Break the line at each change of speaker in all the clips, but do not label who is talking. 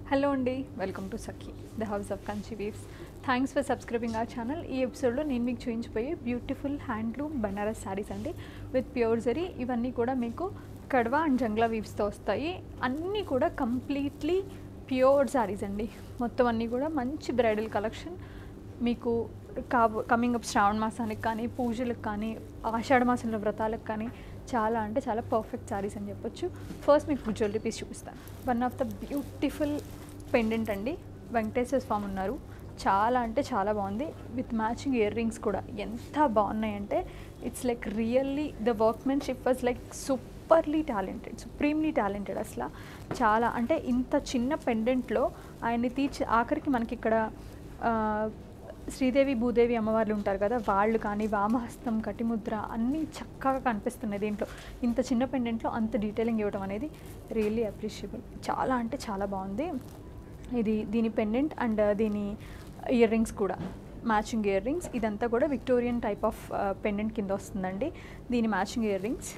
hello అండి welcome to Sakhi the house of Kanchi weaves thanks for subscribing our channel ఈ ఎపిసోడ్లో నేను మీకు చూపించిపోయే బ్యూటిఫుల్ హ్యాండ్లూమ్ బనారస్ శారీస్ అండి విత్ ప్యూర్ జరీ ఇవన్నీ కూడా మీకు కడవా అండ్ జంగ్లా వీవ్స్తో వస్తాయి అన్నీ కూడా కంప్లీట్లీ ప్యూర్ శారీస్ అండి మొత్తం అన్నీ కూడా మంచి బ్రైడల్ కలెక్షన్ మీకు కాబో కమింగ్ అప్ శ్రావణ మాసానికి కానీ పూజలకు కానీ ఆషాఢ మాసంలో వ్రతాలకు కానీ చాలా అంటే చాలా పర్ఫెక్ట్ శారీస్ అని చెప్పొచ్చు ఫస్ట్ మీకు జ్యువెలరీ పీస్ చూపిస్తాను one of the beautiful pendant అండి వెంకటేశ్వర స్వామి ఉన్నారు చాలా అంటే చాలా బాగుంది విత్ మ్యాచింగ్ ఇయర్ రింగ్స్ కూడా ఎంత బాగున్నాయంటే it's like really the workmanship was like superly talented supremely talented అసలు చాలా అంటే ఇంత చిన్న పెండెంట్లో ఆయన్ని తీర్చి ఆఖరికి మనకి ఇక్కడ ఆ, శ్రీదేవి భూదేవి అమ్మవార్లు ఉంటారు కదా వాళ్ళు కానీ వామహస్తం కటిముద్ర అన్నీ చక్కగా కనిపిస్తున్నాయి దీంట్లో ఇంత చిన్న పెండెంట్లో అంత డీటెయిలింగ్ ఇవ్వడం అనేది రియల్లీ అప్రిషియబుల్ చాలా అంటే చాలా బాగుంది ఇది దీని పెండెంట్ అండ్ దీని ఇయర్ రింగ్స్ కూడా మ్యాచింగ్ ఇయర్ రింగ్స్ ఇదంతా కూడా విక్టోరియన్ టైప్ ఆఫ్ పెండెంట్ కింద వస్తుందండి దీని మ్యాచింగ్ ఇయర్ రింగ్స్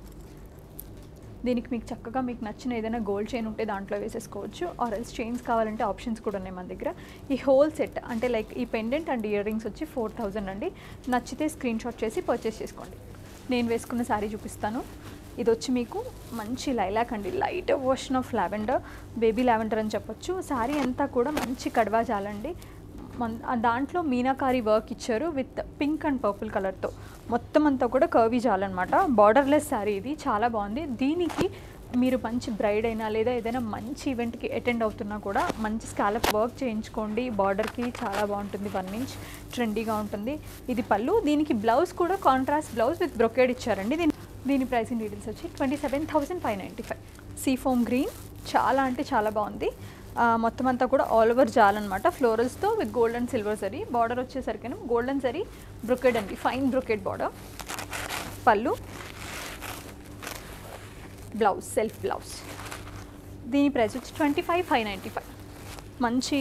దీనికి మీకు చక్కగా మీకు నచ్చిన ఏదైనా గోల్డ్ చైన్ ఉంటే దాంట్లో వేసేసుకోవచ్చు ఆర్ ఎల్స్ చైన్స్ కావాలంటే ఆప్షన్స్ కూడా ఉన్నాయి మన దగ్గర ఈ హోల్ సెట్ అంటే లైక్ ఈ పెండెంట్ అండ్ ఇయర్ రింగ్స్ వచ్చి ఫోర్ థౌజండ్ అండి నచ్చితే స్క్రీన్ షాట్ చేసి పర్చేస్ చేసుకోండి నేను వేసుకున్న శారీ చూపిస్తాను ఇది వచ్చి మీకు మంచి లైలాక్ అండి light version of lavender baby lavender అని చెప్పొచ్చు శారీ అంతా కూడా మంచి కడవా జాలండి మన్- ఆ దాంట్లో మీనాకారి వర్క్ ఇచ్చారు విత్ పింక్ అండ్ పర్పుల్ కలర్తో మొత్తం అంతా కూడా కర్వీ జాలన్నమాట బార్డర్లెస్ శారీ ఇది చాలా బాగుంది దీనికి మీరు మంచి బ్రైడ్ అయినా లేదా ఏదైనా మంచి ఈవెంట్కి అటెండ్ అవుతున్నా కూడా మంచి స్కాలప్ వర్క్ చేయించుకోండి బార్డర్కి చాలా బాగుంటుంది వన్ ఇంచ్ ట్రెండీగా ఉంటుంది ఇది పళ్ళు దీనికి బ్లౌజ్ కూడా కాంట్రాస్ట్ బ్లౌజ్ విత్ బ్రొకేడ్ ఇచ్చారండి దీని దీని ప్రైసింగ్ డీటెయిల్స్ వచ్చి twenty seven thousand five ninety five sea foam green చాలా అంటే చాలా బాగుంది ఆ, మొత్తం అంతా కూడా ఆల్ ఓవర్ జాల్ అనమాట ఫ్లోరల్స్తో with gold and silver zari border వచ్చేసరికి గోల్డ్ అండ్ జరీ బ్రొకెడ్ అండి fine brocade border pallu blouse self blouse దీని ప్రైస్ వచ్చి twenty five five ninety five మంచి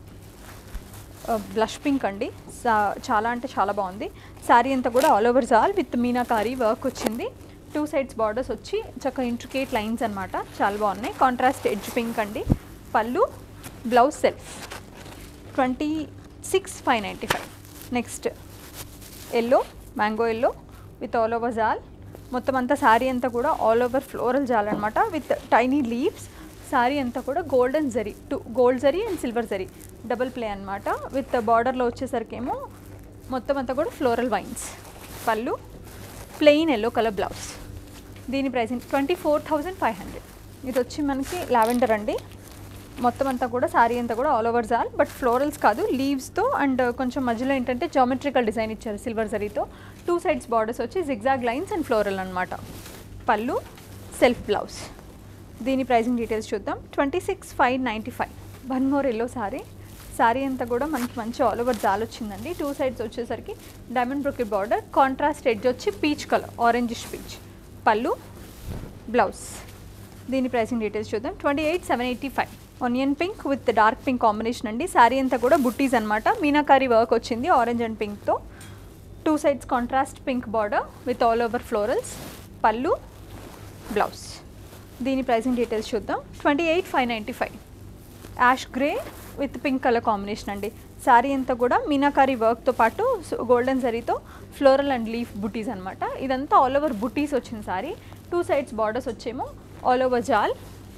బ్లష్ పింక్ అండి సా- చాలా అంటే చాలా బాగుంది శారీ అంతా కూడా all over jaal with meenakari work వచ్చింది టూ సైడ్స్ బార్డర్స్ వచ్చి చక్కగా ఇంట్రికేట్ లైన్స్ అన్నమాట చాలా బాగున్నాయి కాంట్రాస్ట్ ఎడ్జ్ పింక్ అండి pallu blouse self twenty six five ninety five next yellow mango yellow with all over jaal మొత్తం అంతా శారీ అంతా కూడా ఆల్ ఓవర్ ఫ్లోరల్ జాల్ అనమాట విత్ టైనీ లీవ్స్ శారీ అంతా కూడా golden zari two gold zari and silver zari double play అనమాట విత్ బార్డర్లో వచ్చేసరికి ఏమో మొత్తం అంతా కూడా floral vines pallu plain yellow colour blouse దీని pricing twenty four thousand five hundred ఇది వచ్చి మనకి లావెండర్ అండి మొత్తం అంతా కూడా శారీ అంతా కూడా all over jaal but florals కాదు లీవ్స్తో అండ్ కొంచెం మధ్యలో ఏంటంటే జామెట్రికల్ డిజైన్ ఇచ్చారు సిల్వర్ జరీతో టూ సైడ్స్ బార్డర్స్ వచ్చి జిగ్జాగ్ లైన్స్ అండ్ ఫ్లోరల్ అనమాట పళ్ళు సెల్ఫ్ బ్లౌజ్ దీని ప్రైసింగ్ డీటెయిల్స్ చూద్దాం twenty six five ninety five one more yellow sari sari అంతా కూడా మనకి మంచి ఆల్ ఓవర్ జాల్ వచ్చిందండి టూ సైడ్స్ వచ్చేసరికి diamond brocade border contrast edge వచ్చి peach colour orangish peach pallu blouse దీని ప్రైసింగ్ డీటెయిల్స్ చూద్దాం twenty eight seven eighty five onion pink with dark pink combination అండి శారీ అంతా కూడా బుట్టీస్ అనమాట మీనాకారి వర్క్ వచ్చింది ఆరెంజ్ అండ్ పింక్తో two sides contrast pink border with all over florals pallu blouse దీని pricing details చూద్దాం twenty eight five ninety five ash grey with pink colour combination అండి శారీ అంతా కూడా మీనాకారి వర్క్తో పాటు గోల్డెన్ జరీతో ఫ్లోరల్ అండ్ లీఫ్ బుటీస్ అనమాట ఇదంతా ఆల్ ఓవర్ బుటీస్ వచ్చిన శారీ టూ సైడ్స్ బార్డర్స్ వచ్చేమో all over jaal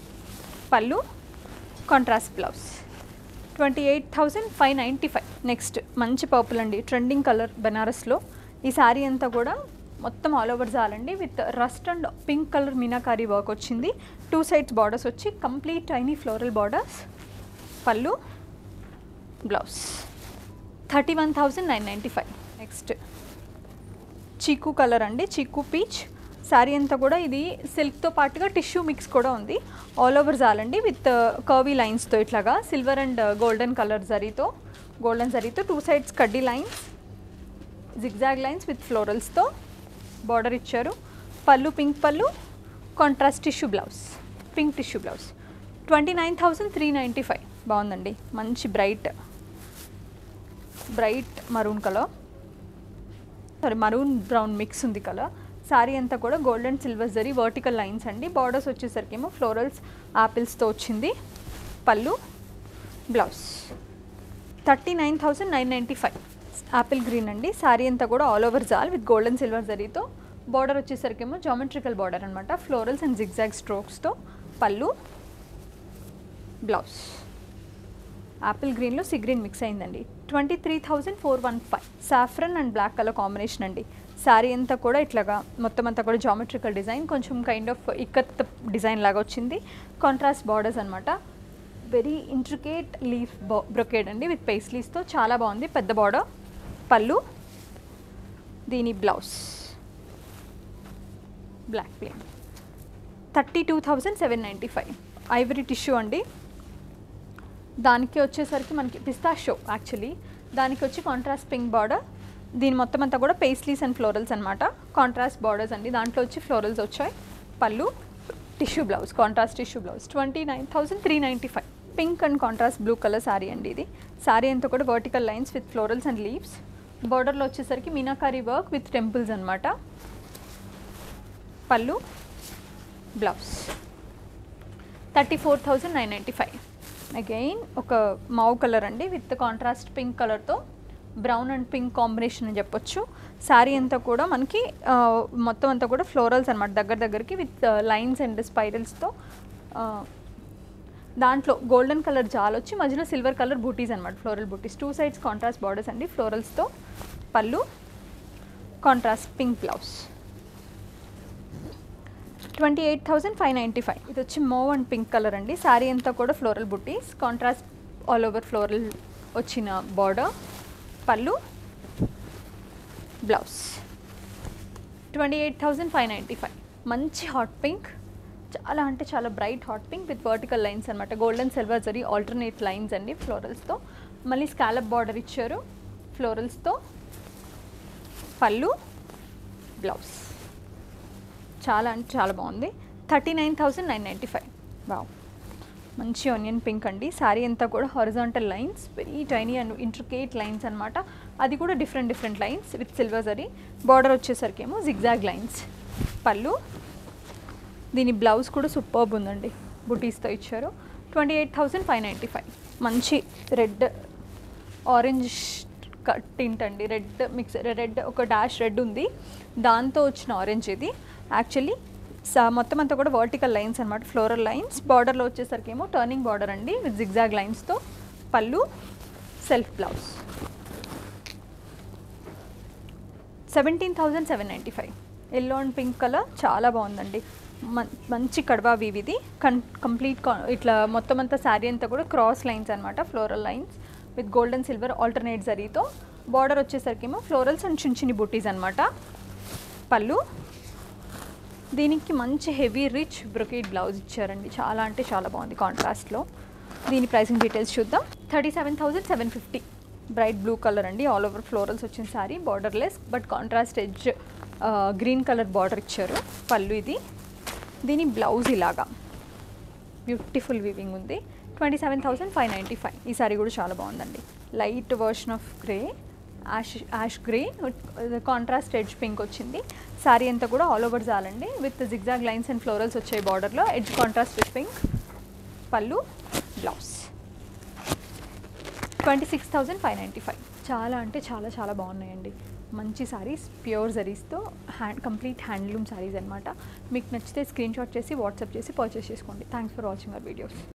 pallu contrast blouse twenty eight thousand five ninety five next మంచి పర్పుల్ అండి ట్రెండింగ్ కలర్ బెనారస్లో ఈ శారీ అంతా కూడా మొత్తం ఆల్ ఓవర్ జాలండి with rust and pink colour meenakari work వచ్చింది టూ సైడ్స్ బార్డర్స్ వచ్చి complete tiny floral borders pallu blouse thirty one thousand nine ninety five next chikoo colour అండి చీకు పీచ్ శారీ అంతా కూడా ఇది సిల్క్తో పాటుగా టిష్యూ మిక్స్ కూడా ఉంది ఆల్ ఓవర్ జాలండి విత్ కర్వీ లైన్స్తో ఇట్లాగా సిల్వర్ అండ్ గోల్డెన్ కలర్ జరీతో గోల్డెన్ జరీతో టూ సైడ్స్ కడ్డీ లైన్స్ జిగ్జాగ్ లైన్స్ విత్ ఫ్లోరల్స్తో బార్డర్ ఇచ్చారు pallu pink pallu contrast tissue blouse pink tissue blouse twenty nine thousand three ninety five బాగుందండి మంచి bright bright maroon colour sari maroon brown mix ఉంది colour sari అంతా కూడా gold and silver zari vertical lines అండి borders వచ్చేసరికి ఏమో ఫ్లోరల్స్ యాపిల్స్తో వచ్చింది pallu blouse thirty nine thousand nine ninety five apple green అండి శారీ అంతా కూడా all over jaal with golden silver జరీతో బార్డర్ వచ్చేసరికేమో జామెట్రికల్ బార్డర్ అనమాట ఫ్లోరల్స్ అండ్ జిగ్జాగ్ స్ట్రోక్స్తో పళ్ళు బ్లౌజ్ యాపిల్ గ్రీన్లో సి గ్రీన్ మిక్స్ అయిందండి twenty three thousand four one five saffron and black colour combination అండి శారీ అంతా కూడా ఇట్లాగా మొత్తం అంతా కూడా జామెట్రికల్ డిజైన్ కొంచెం కైండ్ ఆఫ్ ఇక్కత్ డిజైన్ లాగా వచ్చింది కాంట్రాస్ట్ బార్డర్స్ అనమాట వెరీ ఇంట్రికేట్ లీఫ్ బ్రొకేడ్ అండి విత్ పేస్లీస్తో చాలా బాగుంది పెద్ద బార్డర్ పళ్ళు దీని blouse black plain thirty two thousand seven ninety five ivory tissue అండి దానికి వచ్చేసరికి మనకి పిస్తా షో యాక్చువల్లీ దానికి వచ్చి కాంట్రాస్ట్ పింక్ బార్డర్ దీని మొత్తం అంతా కూడా పేస్లీస్ అండ్ ఫ్లోరల్స్ అనమాట కాంట్రాస్ట్ బార్డర్స్ అండి దాంట్లో వచ్చి ఫ్లోరల్స్ వచ్చాయి pallu tissue blouse contrast tissue blouse twenty nine thousand three ninety five pink and contrast blue colour sari అండి ఇది శారీ అంతా కూడా vertical lines with florals and leaves బార్డర్లో వచ్చేసరికి మీనాకారీ వర్క్ విత్ టెంపుల్స్ అనమాట pallu blouse thirty four thousand nine ninety five again ఒక mauve colour అండి with contrast pink కలర్తో బ్రౌన్ అండ్ పింక్ కాంబినేషన్ అని చెప్పొచ్చు శారీ అంతా కూడా మనకి ఆ, మొత్తం అంతా కూడా ఫ్లోరల్స్ అనమాట దగ్గర దగ్గరికి విత్ లైన్స్ అండ్ స్పైరల్స్తో దాంట్లో గోల్డెన్ కలర్ జాల్ వచ్చి మధ్యలో సిల్వర్ కలర్ బూటీస్ అనమాట floral buttis two sides contrast borders అండి ఫ్లోరల్స్తో pallu contrast pink blouse twenty eight thousand five ninety five ఇది వచ్చి మోవ్ అండ్ పింక్ కలర్ అండి శారీ అంతా కూడా floral buttis contrast all over floral వచ్చిన border pallu blouse twenty eight thousand five ninety five మంచి hot pink చాలా అంటే చాలా bright hot pink with vertical lines అనమాట golden silver zari alternate lines అండి ఫ్లోరల్స్తో మళ్ళీ స్కాలప్ బార్డర్ ఇచ్చారు ఫ్లోరల్స్తో పళ్ళు బ్లౌజ్ చాలా అంటే చాలా బాగుంది thirty nine thousand nine ninety five బావ్ మంచి ఆనియన్ పింక్ అండి శారీ అంతా కూడా horizontal lines very tiny and intricate lines అనమాట అది కూడా different different lines with silver zari border వచ్చేసరికి ఏమో జిగ్జాగ్ లైన్స్ పళ్ళు దీని బ్లౌజ్ కూడా సూపర్బ్ ఉందండి బుటీస్తో ఇచ్చారు twenty eight thousand five ninety five మంచి రెడ్ ఆరెంజ్ టింట్ అండి రెడ్ మిక్స్ రెడ్ ఒక డాష్ రెడ్ ఉంది దాంతో వచ్చిన ఆరెంజ్ ఇది యాక్చువల్లీ మొత్తం అంతా కూడా వర్టికల్ లైన్స్ అనమాట ఫ్లోరల్ లైన్స్ బార్డర్లో వచ్చేసరికి ఏమో టర్నింగ్ బార్డర్ అండి విత్ జిగ్జాగ్ లైన్స్తో pallu self blouse seventeen thousand seven ninety five yellow and pink colour చాలా బాగుందండి మం- మంచి కడవా వీవ్ ఇది కన్ కంప్లీట్ కా- ఇట్లా మొత్తం అంతా శారీ అంతా కూడా క్రాస్ లైన్స్ అనమాట floral lines with golden silver alternate జరీతో బార్డర్ వచ్చేసరికి ఏమో ఫ్లోరల్స్ అండ్ చిన్న చిన్ని బుటీస్ అనమాట పళ్ళు దీనికి మంచి హెవీ రిచ్ బ్రొకేట్ బ్లౌజ్ ఇచ్చారండి చాలా అంటే చాలా బాగుంది కాంట్రాస్ట్లో దీని ప్రైసింగ్ డీటెయిల్స్ చూద్దాం thirty seven thousand seven fifty bright blue colour అండి ఆల్ ఓవర్ ఫ్లోరల్స్ వచ్చిన sari borderless but contrast edge green colour border ఇచ్చారు పళ్ళు ఇది దీని బ్లౌజ్ ఇలాగా బ్యూటిఫుల్ వీవింగ్ ఉంది twenty seven thousand five ninety five ఈ సారీ కూడా చాలా బాగుందండి light version of grey ash ash grey contrast edge pink వచ్చింది శారీ అంతా కూడా ఆల్ ఓవర్ జాలండి with zigzag lines and florals వచ్చాయి బార్డర్లో edge contrast with pink pallu blouse twenty six thousand five ninety five చాలా అంటే చాలా చాలా బాగున్నాయండి మంచి సారీస్ ప్యూర్ జరీస్తో హ్యాండ్ కంప్లీట్ హ్యాండ్లూమ్ సారీస్ అనమాట మీకు నచ్చితే స్క్రీన్ షాట్ చేసి వాట్సాప్ చేసి పర్చేస్ చేసుకోండి thanks for watching our videos